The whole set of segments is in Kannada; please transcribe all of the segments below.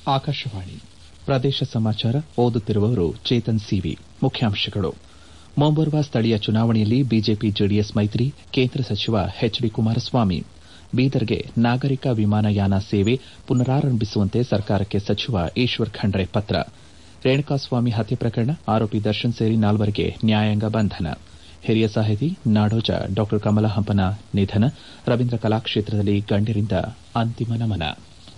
ಆಕಾಶವಾಣಿ ಪ್ರದೇಶ ಸಮಾಚಾರ ಓದುತ್ತಿರುವವರು ಚೇತನ್ ಸಿವಿ ಮುಖ್ಯಾಂಶಗಳು ಮುಂಬರುವ ಸ್ಥಳೀಯ ಚುನಾವಣೆಯಲ್ಲಿ ಬಿಜೆಪಿ ಜೆಡಿಎಸ್ ಮೈತ್ರಿ ಕೇಂದ್ರ ಸಚಿವ ಎಚ್ ಡಿ ಕುಮಾರಸ್ವಾಮಿ ಬೀದರ್ಗೆ ನಾಗರಿಕ ವಿಮಾನಯಾನ ಸೇವೆ ಪುನರಾರಂಭಿಸುವಂತೆ ಸರ್ಕಾರಕ್ಕೆ ಸಚಿವ ಈಶ್ವರ್ ಖಂಡ್ರೆ ಪತ್ರ ರೇಣುಕಾಸ್ವಾಮಿ ಹತ್ಯೆ ಪ್ರಕರಣ ಆರೋಪಿ ದರ್ಶನ್ ಸೇರಿ ನಾಲ್ವರಿಗೆ ನ್ಯಾಯಾಂಗ ಬಂಧನ ಹಿರಿಯ ಸಾಹಿತಿ ನಾಡೋಜ ಡಾ ಕಮಲಾ ಹಂಪನ ನಿಧನ ರವೀಂದ್ರ ಕಲಾಕ್ಷೇತ್ರದಲ್ಲಿ ಗಣ್ಯರಿಂದ ಅಂತಿಮ ನಮನ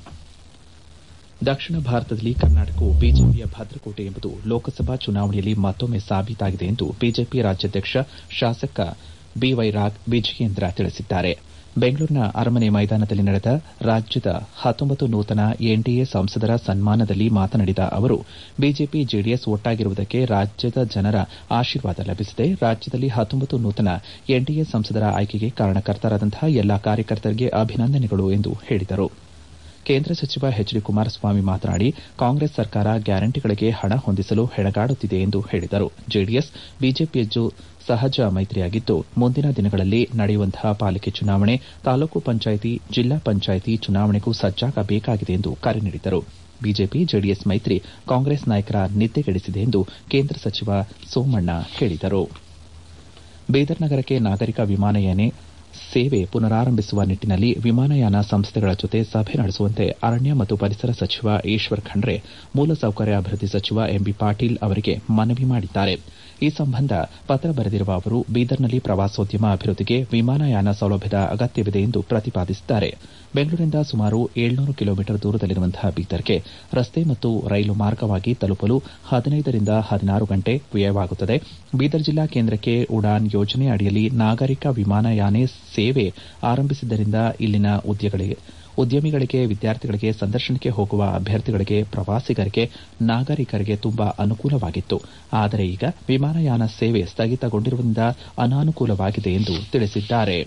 ದಕ್ಷಿಣ ಭಾರತದಲ್ಲಿ ಕರ್ನಾಟಕವು ಬಿಜೆಪಿಯ ಭದ್ರಕೋಟೆ ಎಂಬುದು ಲೋಕಸಭಾ ಚುನಾವಣೆಯಲ್ಲಿ ಮತ್ತೊಮ್ಮೆ ಸಾಬೀತಾಗಿದೆ ಎಂದು ಬಿಜೆಪಿ ರಾಜ್ಯಾಧ್ಯಕ್ಷ ಶಾಸಕ ಬಿವೈ ವಿಜಯೇಂದ್ರ ತಿಳಿಸಿದ್ದಾರೆ ಬೆಂಗಳೂರಿನ ಅರಮನೆ ಮೈದಾನದಲ್ಲಿ ನಡೆದ ರಾಜ್ಯದ ಹತ್ತೊಂಬತ್ತು ನೂತನ ಎನ್ಡಿಎ ಸಂಸದರ ಸನ್ಮಾನದಲ್ಲಿ ಮಾತನಾಡಿದ ಅವರು ಬಿಜೆಪಿ ಜೆಡಿಎಸ್ ಒಟ್ಟಾಗಿರುವುದಕ್ಕೆ ರಾಜ್ಯದ ಜನರ ಆಶೀರ್ವಾದ ಲಭಿಸಿದೆ ರಾಜ್ಯದಲ್ಲಿ ಹತ್ತೊಂಬತ್ತು ನೂತನ ಎನ್ಡಿಎ ಸಂಸದರ ಆಯ್ಕೆಗೆ ಕಾರಣಕರ್ತರಾದಂತಹ ಎಲ್ಲಾ ಕಾರ್ಯಕರ್ತರಿಗೆ ಅಭಿನಂದನೆಗಳು ಎಂದು ಹೇಳಿದರು ಕೇಂದ್ರ ಸಚಿವ ಎಚ್ ಡಿ ಕುಮಾರಸ್ವಾಮಿ ಮಾತನಾಡಿ ಕಾಂಗ್ರೆಸ್ ಸರ್ಕಾರ ಗ್ಯಾರಂಟಿಗಳಿಗೆ ಹಣ ಹೊಂದಿಸಲು ಹೆಣಗಾಡುತ್ತಿದೆ ಎಂದು ಹೇಳಿದರು ಜೆಡಿಎಸ್ ಬಿಜೆಪಿಯು ಸಹಜ ಮೈತ್ರಿಯಾಗಿದ್ದು ಮುಂದಿನ ದಿನಗಳಲ್ಲಿ ನಡೆಯುವಂತಹ ಪಾಲಿಕೆ ಚುನಾವಣೆ ತಾಲೂಕು ಪಂಚಾಯಿತಿ ಜಿಲ್ಲಾ ಪಂಚಾಯಿತಿ ಚುನಾವಣೆಗೂ ಸಜ್ಜಾಗಬೇಕಾಗಿದೆ ಎಂದು ಕರೆ ನೀಡಿದರು ಬಿಜೆಪಿ ಜೆಡಿಎಸ್ ಮೈತ್ರಿ ಕಾಂಗ್ರೆಸ್ ನಾಯಕರ ನಿದ್ದೆಗೆಡಿಸಿದೆ ಎಂದು ಕೇಂದ್ರ ಸಚಿವ ಸೋಮಣ್ಣ ಹೇಳಿದರು ಬೀದರ್ ನಗರಕ್ಕೆ ನಾಗರಿಕ ವಿಮಾನಯಾನ ಸೇವೆ ಪುನರಾರಂಭಿಸುವ ನಿಟ್ಟನಲ್ಲಿ ವಿಮಾನಯಾನ ಸಂಸ್ಥೆಗಳ ಜೊತೆ ಸಭೆ ನಡೆಸುವಂತೆ ಅರಣ್ಯ ಮತ್ತು ಪರಿಸರ ಸಚಿವ ಈಶ್ವರ್ ಖಂಡ್ರೆ ಮೂಲಸೌಕರ್ಯ ಅಭಿವೃದ್ಧಿ ಸಚಿವ ಎಂಬಿ ಪಾಟೀಲ್ ಅವರಿಗೆ ಮನವಿ ಮಾಡಿದ್ದಾರೆ ಈ ಸಂಬಂಧ ಪತ್ರ ಬರೆದಿರುವ ಅವರು ಬೀದರ್ನಲ್ಲಿ ಪ್ರವಾಸೋದ್ಯಮ ಅಭಿವೃದ್ಧಿಗೆ ವಿಮಾನಯಾನ ಸೌಲಭ್ಯದ ಅಗತ್ಯವಿದೆ ಎಂದು ಪ್ರತಿಪಾದಿಸಿದ್ದಾರೆ ಬೆಂಗಳೂರಿನಿಂದ ಸುಮಾರು ಏಳ್ನೂರು ಕಿಲೋಮೀಟರ್ ದೂರದಲ್ಲಿರುವಂತಹ ಬೀದರ್ಗೆ ರಸ್ತೆ ಮತ್ತು ರೈಲು ಮಾರ್ಗವಾಗಿ ತಲುಪಲು ಹದಿನೈದರಿಂದ ಹದಿನಾರು ಗಂಟೆ ವ್ಯಯವಾಗುತ್ತದೆ ಬೀದರ್ ಜಿಲ್ಲಾ ಕೇಂದ್ರಕ್ಕೆ ಉಡಾನ್ ಯೋಜನೆ ಅಡಿಯಲ್ಲಿ ನಾಗರಿಕ ವಿಮಾನಯಾನ ಸೇವೆ ಆರಂಭಿಸಿದ್ದರಿಂದ ಇಲ್ಲಿನ ಉದ್ಯಮಿಗಳಿಗೆ ವಿದ್ಯಾರ್ಥಿಗಳಿಗೆ ಸಂದರ್ಶನಕ್ಕೆ ಹೋಗುವ ಅಭ್ಯರ್ಥಿಗಳಿಗೆ ಪ್ರವಾಸಿಗರಿಗೆ ನಾಗರಿಕರಿಗೆ ತುಂಬಾ ಅನುಕೂಲವಾಗಿತ್ತು ಆದರೆ ಈಗ ವಿಮಾನಯಾನ ಸೇವೆ ಸ್ಥಗಿತಗೊಂಡಿರುವುದರಿಂದ ಅನಾನುಕೂಲವಾಗಿದೆ ಎಂದು ತಿಳಿಸಿದ್ದಾರೆ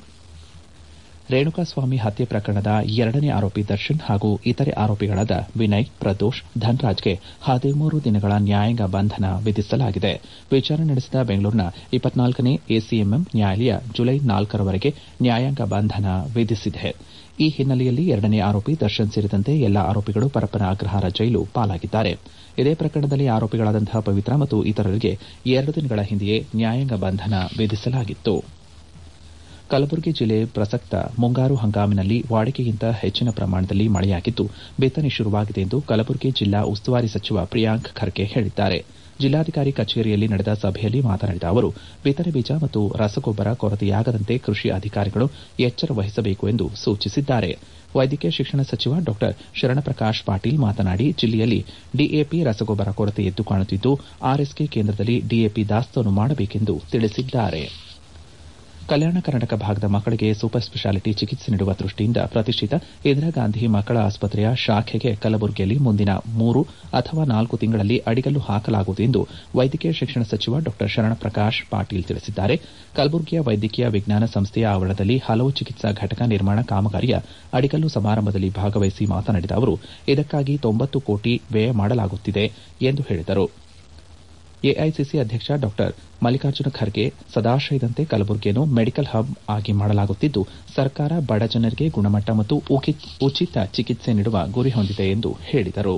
ರೇಣುಕಾಸ್ವಾಮಿ ಹತ್ಯೆ ಪ್ರಕರಣದ ಎರಡನೇ ಆರೋಪಿ ದರ್ಶನ್ ಹಾಗೂ ಇತರೆ ಆರೋಪಿಗಳಾದ ವಿನಯ್ ಪ್ರದೋಷ್ ಧನ್ರಾಜ್ಗೆ ಹದಿಮೂರು ದಿನಗಳ ನ್ಯಾಯಾಂಗ ಬಂಧನ ವಿಧಿಸಲಾಗಿದೆ ವಿಚಾರಣೆ ನಡೆಸಿದ ಬೆಂಗಳೂರಿನ ಇಪ್ಪತ್ನಾಲ್ಕನೇ ಎಸಿಎಂಎಂ ನ್ಯಾಯಾಲಯ ಜುಲೈ ನಾಲ್ಕರವರೆಗೆ ನ್ಯಾಯಾಂಗ ಬಂಧನ ವಿಧಿಸಿದೆ ಈ ಹಿನ್ನೆಲೆಯಲ್ಲಿ ಎರಡನೇ ಆರೋಪಿ ದರ್ಶನ್ ಸೇರಿದಂತೆ ಎಲ್ಲಾ ಆರೋಪಿಗಳು ಪರಪ್ಪನ ಅಗ್ರಹಾರ ಜೈಲು ಪಾಲಾಗಿದ್ದಾರೆ ಇದೇ ಪ್ರಕರಣದಲ್ಲಿ ಆರೋಪಿಗಳಾದಂತಹ ಪವಿತ್ರ ಮತ್ತು ಇತರರಿಗೆ ಎರಡು ದಿನಗಳ ಹಿಂದೆಯೇ ನ್ಯಾಯಾಂಗ ಬಂಧನ ವಿಧಿಸಲಾಗಿತ್ತು ಕಲಬುರಗಿ ಜಿಲ್ಲೆ ಪ್ರಸಕ್ತ ಮುಂಗಾರು ಹಂಗಾಮಿನಲ್ಲಿ ವಾಡಿಕೆಗಿಂತ ಹೆಚ್ಚಿನ ಪ್ರಮಾಣದಲ್ಲಿ ಮಳೆಯಾಗಿದ್ದು ಬಿತ್ತನೆ ಶುರುವಾಗಿದೆ ಎಂದು ಕಲಬುರಗಿ ಜಿಲ್ಲಾ ಉಸ್ತುವಾರಿ ಸಚಿವ ಪ್ರಿಯಾಂಕ್ ಖರ್ಗೆ ಹೇಳಿದ್ದಾರೆ ಜಿಲ್ಲಾಧಿಕಾರಿ ಕಚೇರಿಯಲ್ಲಿ ನಡೆದ ಸಭೆಯಲ್ಲಿ ಮಾತನಾಡಿದ ಅವರು ಬಿತ್ತನೆ ಬೀಜ ಮತ್ತು ರಸಗೊಬ್ಬರ ಕೊರತೆಯಾಗದಂತೆ ಕೃಷಿ ಅಧಿಕಾರಿಗಳು ಎಚ್ಚರ ವಹಿಸಬೇಕು ಎಂದು ಸೂಚಿಸಿದ್ದಾರೆ ವೈದ್ಯಕೀಯ ಶಿಕ್ಷಣ ಸಚಿವ ಡಾ ಶರಣಪ್ರಕಾಶ್ ಪಾಟೀಲ್ ಮಾತನಾಡಿ ಜಿಲ್ಲೆಯಲ್ಲಿ ಡಿಎಪಿ ರಸಗೊಬ್ಬರ ಕೊರತೆ ಎದ್ದು ಕಾಣುತ್ತಿದ್ದು ಆರ್ಎಸ್ಕೆ ಕೇಂದ್ರದಲ್ಲಿ ಡಿಎಪಿ ದಾಸ್ತಾನು ಮಾಡಬೇಕೆಂದು ತಿಳಿಸಿದ್ದಾರೆ ಕಲ್ಯಾಣ ಕರ್ನಾಟಕ ಭಾಗದ ಮಕ್ಕಳಿಗೆ ಸೂಪರ್ ಸ್ಪೆಷಾಲಿಟಿ ಚಿಕಿತ್ಸೆ ನೀಡುವ ದೃಷ್ಟಿಯಿಂದ ಪ್ರತಿಷ್ಠಿತ ಇಂದಿರಾ ಗಾಂಧಿ ಮಕ್ಕಳ ಆಸ್ಪತ್ರೆಯ ಶಾಖೆಗೆ ಕಲಬುರಗಿಯಲ್ಲಿ ಮುಂದಿನ ಮೂರು ಅಥವಾ ನಾಲ್ಕು ತಿಂಗಳಲ್ಲಿ ಅಡಿಗಲ್ಲು ಹಾಕಲಾಗುವುದು ಎಂದು ವೈದ್ಯಕೀಯ ಶಿಕ್ಷಣ ಸಚಿವ ಡಾ ಶರಣಪ್ರಕಾಶ್ ಪಾಟೀಲ್ ತಿಳಿಸಿದ್ದಾರೆ ಕಲಬುರಗಿಯ ವೈದ್ಯಕೀಯ ವಿಜ್ಞಾನ ಸಂಸ್ಥೆಯ ಆವರಣದಲ್ಲಿ ಹಲವು ಚಿಕಿತ್ಸಾ ಘಟಕ ನಿರ್ಮಾಣ ಕಾಮಗಾರಿಯ ಅಡಿಗಲ್ಲು ಸಮಾರಂಭದಲ್ಲಿ ಭಾಗವಹಿಸಿ ಮಾತನಾಡಿದ ಅವರು ಇದಕ್ಕಾಗಿ ತೊಂಬತ್ತು ಕೋಟಿ ವ್ಯಯ ಮಾಡಲಾಗುತ್ತಿದೆ ಎಂದು ಹೇಳಿದರು ಎಐಸಿಸಿ ಅಧ್ಯಕ್ಷ ಡಾ ಮಲ್ಲಿಕಾರ್ಜುನ ಖರ್ಗೆ ಸದಾಶಯದಂತೆ ಕಲಬುರಗಿಯನ್ನು ಮೆಡಿಕಲ್ ಹಬ್ ಆಗಿ ಮಾಡಲಾಗುತ್ತಿದ್ದು ಸರ್ಕಾರ ಬಡ ಜನರಿಗೆ ಗುಣಮಟ್ಟ ಮತ್ತು ಉಚಿತ ಚಿಕಿತ್ಸೆ ನೀಡುವ ಗುರಿ ಹೊಂದಿದೆ ಎಂದು ಹೇಳಿದರು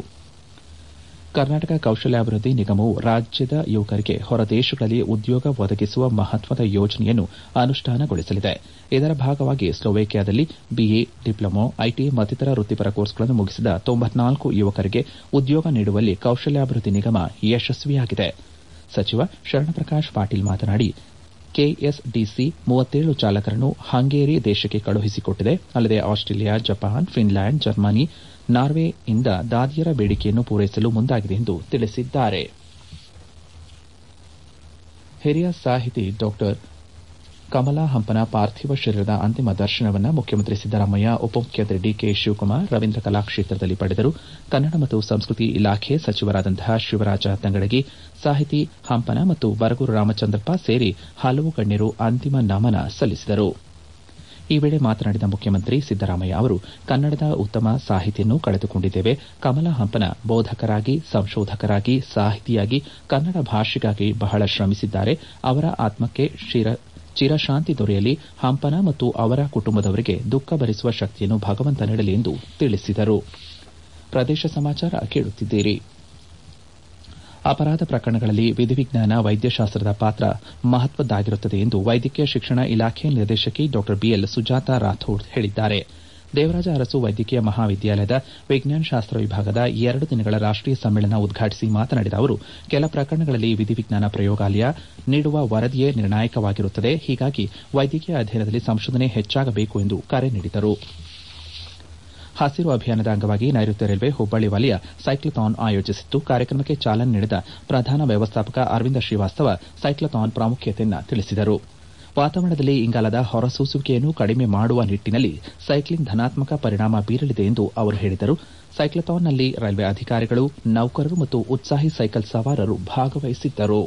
ಕರ್ನಾಟಕ ಕೌಶಲ್ಯಾಭಿವೃದ್ಧಿ ನಿಗಮವು ರಾಜ್ಯದ ಯುವಕರಿಗೆ ಹೊರದೇಶಗಳಲ್ಲಿ ಉದ್ಯೋಗ ಒದಗಿಸುವ ಮಹತ್ವದ ಯೋಜನೆಯನ್ನು ಅನುಷ್ಠಾನಗೊಳಿಸಲಿದೆ ಇದರ ಭಾಗವಾಗಿ ಸ್ಲೋವೇಕಿಯಾದಲ್ಲಿ ಬಿಎ ಡಿಪ್ಲೊಮೊ ಐಟಿಐ ಮತ್ತಿತರ ವೃತ್ತಿಪರ ಕೋರ್ಸ್ಗಳನ್ನು ಮುಗಿಸಿದ ತೊಂಬತ್ನಾಲ್ಕು ಯುವಕರಿಗೆ ಉದ್ಯೋಗ ನೀಡುವಲ್ಲಿ ಕೌಶಲ್ಯಾಭಿವೃದ್ಧಿ ನಿಗಮ ಯಶಸ್ವಿಯಾಗಿದೆ ಸಚಿವ ಶರಣಪ್ರಕಾಶ್ ಪಾಟೀಲ್ ಮಾತನಾಡಿ ಕೆಎಸ್ಡಿಸಿ ಮೂವತ್ತೇಳು ಚಾಲಕರನ್ನು ಹಂಗೇರಿ ದೇಶಕ್ಕೆ ಕಳುಹಿಸಿಕೊಟ್ಟಿದೆ ಅಲ್ಲದೆ ಆಸ್ಟ್ರೇಲಿಯಾ ಜಪಾನ್ ಫಿನ್ಲ್ಯಾಂಡ್ ಜರ್ಮನಿ ನಾರ್ವೆಯಿಂದ ದಾದಿಯರ ಬೇಡಿಕೆಯನ್ನು ಪೂರೈಸಲು ಮುಂದಾಗಿದೆ ಎಂದು ತಿಳಿಸಿದ್ದಾರೆ ಹಿರಿಯ ಸಾಹಿತಿ ಡಾ ಕಮಲಾ ಹಂಪನ ಪಾರ್ಥಿವ ಶರೀರದ ಅಂತಿಮ ದರ್ಶನವನ್ನು ಮುಖ್ಯಮಂತ್ರಿ ಸಿದ್ದರಾಮಯ್ಯ ಉಪಮುಖ್ಯಮಂತ್ರಿ ಡಿಕೆ ಶಿವಕುಮಾರ್ ರವೀಂದ್ರ ಕಲಾಕ್ಷೇತ್ರದಲ್ಲಿ ಪಡೆದರು ಕನ್ನಡ ಮತ್ತು ಸಂಸ್ಕೃತಿ ಇಲಾಖೆ ಸಚಿವರಾದಂತಹ ಶಿವರಾಜ ತಂಗಡಗಿ ಸಾಹಿತಿ ಹಂಪನ ಮತ್ತು ಬರಗೂರು ರಾಮಚಂದ್ರಪ್ಪ ಸೇರಿ ಹಲವು ಗಣ್ಯರು ಅಂತಿಮ ನಮನ ಸಲ್ಲಿಸಿದರು ಈ ವೇಳೆ ಮಾತನಾಡಿದ ಮುಖ್ಯಮಂತ್ರಿ ಸಿದ್ದರಾಮಯ್ಯ ಅವರು ಕನ್ನಡದ ಉತ್ತಮ ಸಾಹಿತಿಯನ್ನು ಕಳೆದುಕೊಂಡಿದ್ದೇವೆ ಕಮಲಾ ಹಂಪನ ಬೋಧಕರಾಗಿ ಸಂಶೋಧಕರಾಗಿ ಸಾಹಿತಿಯಾಗಿ ಕನ್ನಡ ಭಾಷೆಗಾಗಿ ಬಹಳ ಶ್ರಮಿಸಿದ್ದಾರೆ ಅವರ ಆತ್ಮಕ್ಕೆ ಚಿರಶಾಂತಿ ದೊರೆಯಲಿ ಹಂಪನ ಮತ್ತು ಅವರ ಕುಟುಂಬದವರಿಗೆ ದುಃಖ ಭರಿಸುವ ಶಕ್ತಿಯನ್ನು ಭಗವಂತ ನೀಡಲಿ ಎಂದು ತಿಳಿಸಿದರು ಪ್ರದೇಶ ಸಮಾಚಾರ ಕೇಳುತ್ತಿದ್ದೀರಿ ಅಪರಾಧ ಪ್ರಕರಣಗಳಲ್ಲಿ ವಿಧಿವಿಜ್ಞಾನ ವೈದ್ಯಶಾಸ್ತ್ರದ ಪಾತ್ರ ಮಹತ್ವದ್ದಾಗಿರುತ್ತದೆ ಎಂದು ವೈದ್ಯಕೀಯ ಶಿಕ್ಷಣ ಇಲಾಖೆ ನಿರ್ದೇಶಕಿ ಡಾ ಬಿಎಲ್ ಸುಜಾತಾ ರಾಥೋಡ್ ಹೇಳಿದ್ದಾರೆ ದೇವರಾಜ ಅರಸು ವೈದ್ಯಕೀಯ ಮಹಾವಿದ್ಯಾಲಯದ ವಿಜ್ಞಾನ ಶಾಸ್ತ್ರ ವಿಭಾಗದ ಎರಡು ದಿನಗಳ ರಾಷ್ಟೀಯ ಸಮ್ಮೇಳನ ಉದ್ಘಾಟಿಸಿ ಮಾತನಾಡಿದ ಅವರು ಕೆಲ ಪ್ರಕರಣಗಳಲ್ಲಿ ವಿಧಿವಿಜ್ಞಾನ ಪ್ರಯೋಗಾಲಯ ನೀಡುವ ವರದಿಯೇ ನಿರ್ಣಾಯಕವಾಗಿರುತ್ತದೆ ಹೀಗಾಗಿ ವೈದ್ಯಕೀಯ ಅಧ್ಯಯನದಲ್ಲಿ ಸಂಶೋಧನೆ ಹೆಚ್ಚಾಗಬೇಕು ಎಂದು ಕರೆ ನೀಡಿದರು ಹಸಿರು ಅಭಿಯಾನದ ಅಂಗವಾಗಿ ನೈಋತ್ಯ ರೈಲ್ವೆ ಹುಬ್ಬಳ್ಳಿ ವಲಯ ಸೈಕ್ಲಥಾನ್ ಆಯೋಜಿಸಿತ್ತು ಕಾರ್ಯಕ್ರಮಕ್ಕೆ ಚಾಲನೆ ನೀಡಿದ ಪ್ರಧಾನ ವ್ಯವಸ್ಥಾಪಕ ಅರವಿಂದ ಶ್ರೀವಾಸ್ತವ ಸೈಕ್ಲಥಾನ್ ಪ್ರಾಮುಖ್ಯತೆಯನ್ನು ತಿಳಿಸಿದರು ವಾತಾವರಣದಲ್ಲಿ ಇಂಗಾಲದ ಹೊರಸೂಸುವಿಕೆಯನ್ನು ಕಡಿಮೆ ಮಾಡುವ ನಿಟ್ಟಿನಲ್ಲಿ ಸೈಕ್ಲಿಂಗ್ ಧನಾತ್ಮಕ ಪರಿಣಾಮ ಬೀರಲಿದೆ ಎಂದು ಅವರು ಹೇಳಿದರು ಸೈಕ್ಲಥಾನ್ನಲ್ಲಿ ರೈಲ್ವೆ ಅಧಿಕಾರಿಗಳು ನೌಕರರು ಮತ್ತು ಉತ್ಸಾಹಿ ಸೈಕಲ್ ಸವಾರರು ಭಾಗವಹಿಸಿದ್ದರು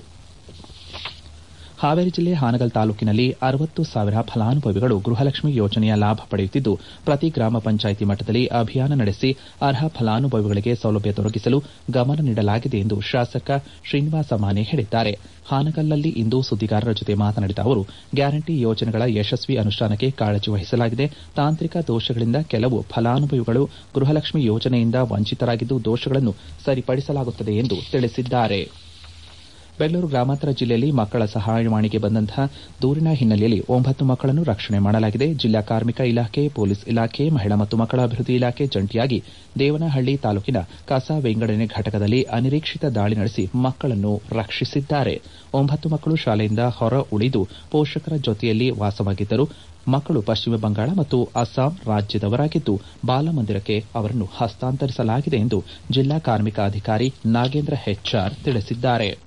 ಹಾವೇರಿ ಜಿಲ್ಲೆ ಹಾನಗಲ್ ತಾಲೂಕಿನಲ್ಲಿ ಅರವತ್ತು ಸಾವಿರ ಫಲಾನುಭವಿಗಳು ಗೃಹಲಕ್ಷ್ಮಿ ಯೋಜನೆಯ ಲಾಭ ಪಡೆಯುತ್ತಿದ್ದು ಪ್ರತಿ ಗ್ರಾಮ ಪಂಚಾಯಿತಿ ಮಟ್ಟದಲ್ಲಿ ಅಭಿಯಾನ ನಡೆಸಿ ಅರ್ಹ ಫಲಾನುಭವಿಗಳಿಗೆ ಸೌಲಭ್ಯ ದೊರಕಿಸಲು ಗಮನ ನೀಡಲಾಗಿದೆ ಎಂದು ಶಾಸಕ ಶ್ರೀನಿವಾಸ ಮಾನೆ ಹೇಳಿದ್ದಾರೆ ಹಾನಗಲ್ನಲ್ಲಿ ಇಂದು ಸುದ್ದಿಗಾರರ ಜೊತೆ ಮಾತನಾಡಿದ ಅವರು ಗ್ಯಾರಂಟಿ ಯೋಜನೆಗಳ ಯಶಸ್ವಿ ಅನುಷ್ಠಾನಕ್ಕೆ ಕಾಳಜಿ ವಹಿಸಲಾಗಿದೆ ತಾಂತ್ರಿಕ ದೋಷಗಳಿಂದ ಕೆಲವು ಫಲಾನುಭವಿಗಳು ಗೃಹಲಕ್ಷ್ಮಿ ಯೋಜನೆಯಿಂದ ವಂಚಿತರಾಗಿದ್ದು ದೋಷಗಳನ್ನು ಸರಿಪಡಿಸಲಾಗುತ್ತದೆ ಎಂದು ತಿಳಿಸಿದ್ದಾರೆ ಬೆಂಗಳೂರು ಗ್ರಾಮಾಂತರ ಜಿಲ್ಲೆಯಲ್ಲಿ ಮಕ್ಕಳ ಸಹಾಯವಾಣಿಗೆ ಬಂದಂತಹ ದೂರಿನ ಹಿನ್ನೆಲೆಯಲ್ಲಿ ಒಂಬತ್ತು ಮಕ್ಕಳನ್ನು ರಕ್ಷಣೆ ಮಾಡಲಾಗಿದೆ ಜಿಲ್ಲಾ ಕಾರ್ಮಿಕ ಇಲಾಖೆ ಪೊಲೀಸ್ ಇಲಾಖೆ ಮಹಿಳಾ ಮತ್ತು ಮಕ್ಕಳ ಅಭಿವೃದ್ಧಿ ಇಲಾಖೆ ಜಂಟಿಯಾಗಿ ದೇವನಹಳ್ಳಿ ತಾಲೂಕಿನ ಕಸ ವಿಂಗಡಣೆ ಘಟಕದಲ್ಲಿ ಅನಿರೀಕ್ಷಿತ ದಾಳಿ ನಡೆಸಿ ಮಕ್ಕಳನ್ನು ರಕ್ಷಿಸಿದ್ದಾರೆ ಒಂಬತ್ತು ಮಕ್ಕಳು ಶಾಲೆಯಿಂದ ಹೊರ ಉಳಿದು ಪೋಷಕರ ಜೊತೆಯಲ್ಲಿ ವಾಸವಾಗಿದ್ದರು ಮಕ್ಕಳು ಪಶ್ಚಿಮ ಬಂಗಾಳ ಮತ್ತು ಅಸ್ಸಾಂ ರಾಜ್ಯದವರಾಗಿದ್ದು ಬಾಲಮಂದಿರಕ್ಕೆ ಅವರನ್ನು ಹಸ್ತಾಂತರಿಸಲಾಗಿದೆ ಎಂದು ಜಿಲ್ಲಾ ಕಾರ್ಮಿಕ ಅಧಿಕಾರಿ ನಾಗೇಂದ್ರ ಹೆಚ್ಆರ್ ತಿಳಿಸಿದ್ದಾರೆ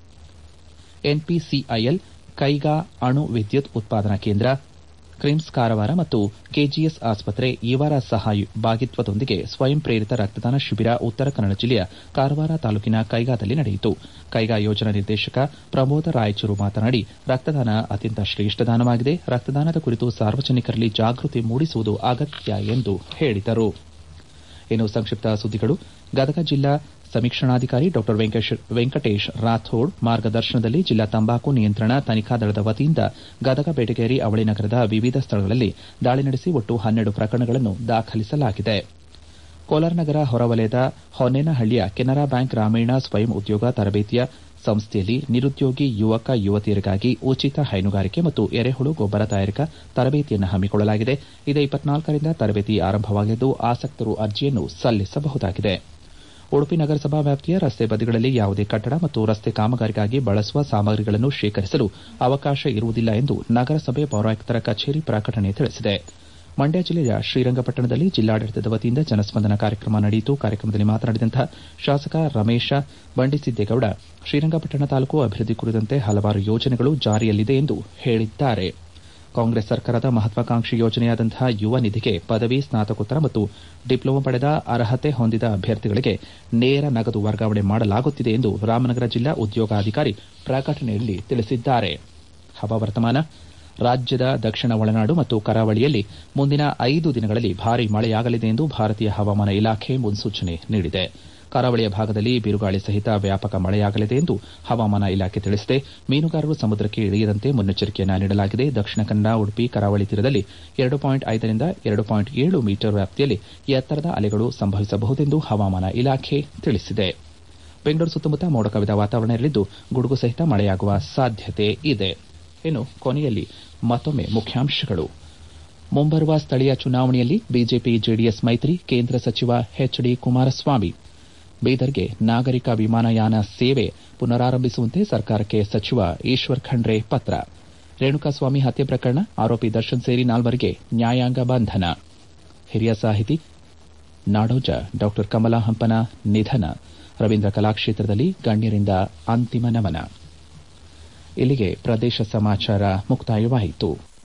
ಎನ್ಪಿಸಿಐಎಲ್ ಕೈಗಾ ಅಣು ವಿದ್ಯುತ್ ಉತ್ಪಾದನಾ ಕೇಂದ್ರ ಕ್ರಿಮ್ಸ್ ಕಾರವಾರ ಮತ್ತು ಕೆಜಿಎಸ್ ಆಸ್ಪತ್ರೆ ಇವರ ಸಹಭಾಗಿತ್ವದೊಂದಿಗೆ ಸ್ವಯಂ ಪ್ರೇರಿತ ರಕ್ತದಾನ ಶಿಬಿರ ಉತ್ತರ ಕನ್ನಡ ಜಿಲ್ಲೆಯ ಕಾರವಾರ ತಾಲೂಕಿನ ಕೈಗಾದಲ್ಲಿ ನಡೆಯಿತು ಕೈಗಾ ಯೋಜನಾ ನಿರ್ದೇಶಕ ಪ್ರಮೋದ ರಾಯಚೂರು ಮಾತನಾಡಿ ರಕ್ತದಾನ ಅತ್ಯಂತ ಶ್ರೇಷ್ಠ ದಾನವಾಗಿದೆ ರಕ್ತದಾನದ ಕುರಿತು ಸಾರ್ವಜನಿಕರಲ್ಲಿ ಜಾಗೃತಿ ಮೂಡಿಸುವುದು ಅಗತ್ಯ ಎಂದು ಹೇಳಿದರು ಇನ್ನು ಸಂಕ್ಷಿಪ್ತ ಸುದ್ದಿಗಳು ಗದಗ ಜಿಲ್ಲಾ ಸಮೀಕ್ಷಣಾಧಿಕಾರಿ ಡಾ ವೆಂಕಟೇಶ್ ರಾಥೋಡ್ ಮಾರ್ಗದರ್ಶನದಲ್ಲಿ ಜಿಲ್ಲಾ ತಂಬಾಕು ನಿಯಂತ್ರಣ ತನಿಖಾ ದಳದ ವತಿಯಿಂದ ಗದಗ ಬೆಟಗೇರಿ ಅವಳಿ ನಗರದ ವಿವಿಧ ಸ್ಥಳಗಳಲ್ಲಿ ದಾಳಿ ನಡೆಸಿ ಒಟ್ಟು ಹನ್ನೆರಡು ಪ್ರಕರಣಗಳನ್ನು ದಾಖಲಿಸಲಾಗಿದೆ ಕೋಲಾರ ನಗರ ಹೊರವಲಯದ ಹೊನ್ನೇನಹಳ್ಳಿಯ ಕೆನರಾ ಬ್ಯಾಂಕ್ ಗ್ರಾಮೀಣ ಸ್ವಯಂ ಉದ್ಯೋಗ ತರಬೇತಿಯ ಸಂಸ್ಥೆಯಲ್ಲಿ ನಿರುದ್ಯೋಗಿ ಯುವಕ ಯುವತಿಯರಿಗಾಗಿ ಉಚಿತ ಹೈನುಗಾರಿಕೆ ಮತ್ತು ಎರೆಹುಳು ಗೊಬ್ಬರ ತಯಾರಿಕಾ ತರಬೇತಿಯನ್ನು ಹಮ್ಮಿಕೊಳ್ಳಲಾಗಿದೆ ಇದೇ ಇಪ್ಪತ್ನಾಲ್ಕರಿಂದ ತರಬೇತಿ ಆರಂಭವಾಗಿದ್ದು ಆಸಕ್ತರು ಅರ್ಜಿಯನ್ನು ಸಲ್ಲಿಸಬಹುದಾಗಿದೆ ಉಡುಪಿ ನಗರಸಭಾ ವ್ಯಾಪ್ತಿಯ ರಸ್ತೆ ಬದಿಗಳಲ್ಲಿ ಯಾವುದೇ ಕಟ್ಟಡ ಮತ್ತು ರಸ್ತೆ ಕಾಮಗಾರಿಗಾಗಿ ಬಳಸುವ ಸಾಮಗ್ರಿಗಳನ್ನು ಶೇಖರಿಸಲು ಅವಕಾಶ ಇರುವುದಿಲ್ಲ ಎಂದು ನಗರಸಭೆ ಪೌರಾಯುಕ್ತರ ಕಚೇರಿ ಪ್ರಕಟಣೆ ತಿಳಿಸಿದೆ ಮಂಡ್ಯ ಜಿಲ್ಲೆಯ ಶ್ರೀರಂಗಪಟ್ಟಣದಲ್ಲಿ ಜಿಲ್ಲಾಡಳಿತದ ವತಿಯಿಂದ ಜನಸ್ಪಂದನ ಕಾರ್ಯಕ್ರಮ ನಡೆಯಿತು ಕಾರ್ಯಕ್ರಮದಲ್ಲಿ ಮಾತನಾಡಿದಂತಹ ಶಾಸಕ ರಮೇಶ ಬಂಡಿಸಿದ್ದೇಗೌಡ ಶ್ರೀರಂಗಪಟ್ಟಣ ತಾಲೂಕು ಅಭಿವೃದ್ಧಿ ಕುರಿತಂತೆ ಹಲವಾರು ಯೋಜನೆಗಳು ಜಾರಿಯಲ್ಲಿದೆ ಎಂದು ಹೇಳಿದ್ದಾರೆ ಕಾಂಗ್ರೆಸ್ ಸರ್ಕಾರದ ಮಹತ್ವಾಕಾಂಕ್ಷಿ ಯೋಜನೆಯಾದಂತಹ ಯುವ ನಿಧಿಗೆ ಪದವಿ ಸ್ನಾತಕೋತ್ತರ ಮತ್ತು ಡಿಪ್ಲೊಮಾ ಪಡೆದ ಅರ್ಹತೆ ಹೊಂದಿದ ಅಭ್ಯರ್ಥಿಗಳಿಗೆ ನೇರ ನಗದು ವರ್ಗಾವಣೆ ಮಾಡಲಾಗುತ್ತಿದೆ ಎಂದು ರಾಮನಗರ ಜಿಲ್ಲಾ ಉದ್ಯೋಗಾಧಿಕಾರಿ ಪ್ರಕಟಣೆಯಲ್ಲಿ ತಿಳಿಸಿದ್ದಾರೆ ಹವಾವರ್ತಮಾನ ರಾಜ್ಯದ ದಕ್ಷಿಣ ಒಳನಾಡು ಮತ್ತು ಕರಾವಳಿಯಲ್ಲಿ ಮುಂದಿನ ಐದು ದಿನಗಳಲ್ಲಿ ಭಾರೀ ಮಳೆಯಾಗಲಿದೆ ಎಂದು ಭಾರತೀಯ ಹವಾಮಾನ ಇಲಾಖೆ ಮುನ್ಸೂಚನೆ ನೀಡಿದೆ ಕರಾವಳಿಯ ಭಾಗದಲ್ಲಿ ಬಿರುಗಾಳಿ ಸಹಿತ ವ್ಯಾಪಕ ಮಳೆಯಾಗಲಿದೆ ಎಂದು ಹವಾಮಾನ ಇಲಾಖೆ ತಿಳಿಸಿದೆ ಮೀನುಗಾರರು ಸಮುದ್ರಕ್ಕೆ ಇಳಿಯದಂತೆ ಮುನ್ನೆಚ್ಚರಿಕೆಯನ್ನು ನೀಡಲಾಗಿದೆ ದಕ್ಷಿಣ ಕನ್ನಡ ಉಡುಪಿ ಕರಾವಳಿ ತೀರದಲ್ಲಿ ಎರಡು ಪಾಯಿಂಟ್ ಐದರಿಂದ ಎರಡು ಪಾಯಿಂಟ್ ಏಳು ಮೀಟರ್ ವ್ಯಾಪ್ತಿಯಲ್ಲಿ ಎತ್ತರದ ಅಲೆಗಳು ಸಂಭವಿಸಬಹುದೆಂದು ಹವಾಮಾನ ಇಲಾಖೆ ತಿಳಿಸಿದೆ ಬೆಂಗಳೂರು ಸುತ್ತಮುತ್ತ ಮೋಡ ಕವಿದ ವಾತಾವರಣ ಇರಲಿದ್ದು ಗುಡುಗು ಸಹಿತ ಮಳೆಯಾಗುವ ಸಾಧ್ಯತೆ ಇದೆ ಇನ್ನು ಕೊನೆಯಲ್ಲಿ ಮತ್ತೊಮ್ಮೆ ಮುಖ್ಯಾಂಶಗಳು ಮುಂಬರುವ ಸ್ಥಳೀಯ ಚುನಾವಣೆಯಲ್ಲಿ ಬಿಜೆಪಿ ಜೆಡಿಎಸ್ ಮೈತ್ರಿ ಕೇಂದ್ರ ಸಚಿವ ಎಚ್ ಡಿ ಕುಮಾರಸ್ವಾಮಿ ಬೀದರ್ಗೆ ನಾಗರಿಕ ವಿಮಾನಯಾನ ಸೇವೆ ಪುನರಾರಂಭಿಸುವಂತೆ ಸರ್ಕಾರಕ್ಕೆ ಸಚಿವ ಈಶ್ವರ್ ಖಂಡ್ರೆ ಪತ್ರ ರೇಣುಕಾಸ್ವಾಮಿ ಹತ್ಯೆ ಪ್ರಕರಣ ಆರೋಪಿ ದರ್ಶನ್ ಸೇರಿ ನಾಲ್ವರಿಗೆ ನ್ಯಾಯಾಂಗ ಬಂಧನ ಹಿರಿಯ ಸಾಹಿತಿ ನಾಡೋಜ ಡಾ ಕಮಲಾ ಹಂಪನ ನಿಧನ ರವೀಂದ್ರ ಕಲಾಕ್ಷೇತ್ರದಲ್ಲಿ ಗಣ್ಯರಿಂದ ಅಂತಿಮ ನಮನ ಇಲ್ಲಿಗೆ ಪ್ರದೇಶ ಸಮಾಚಾರ ಮುಕ್ತಾಯವಾಯಿತು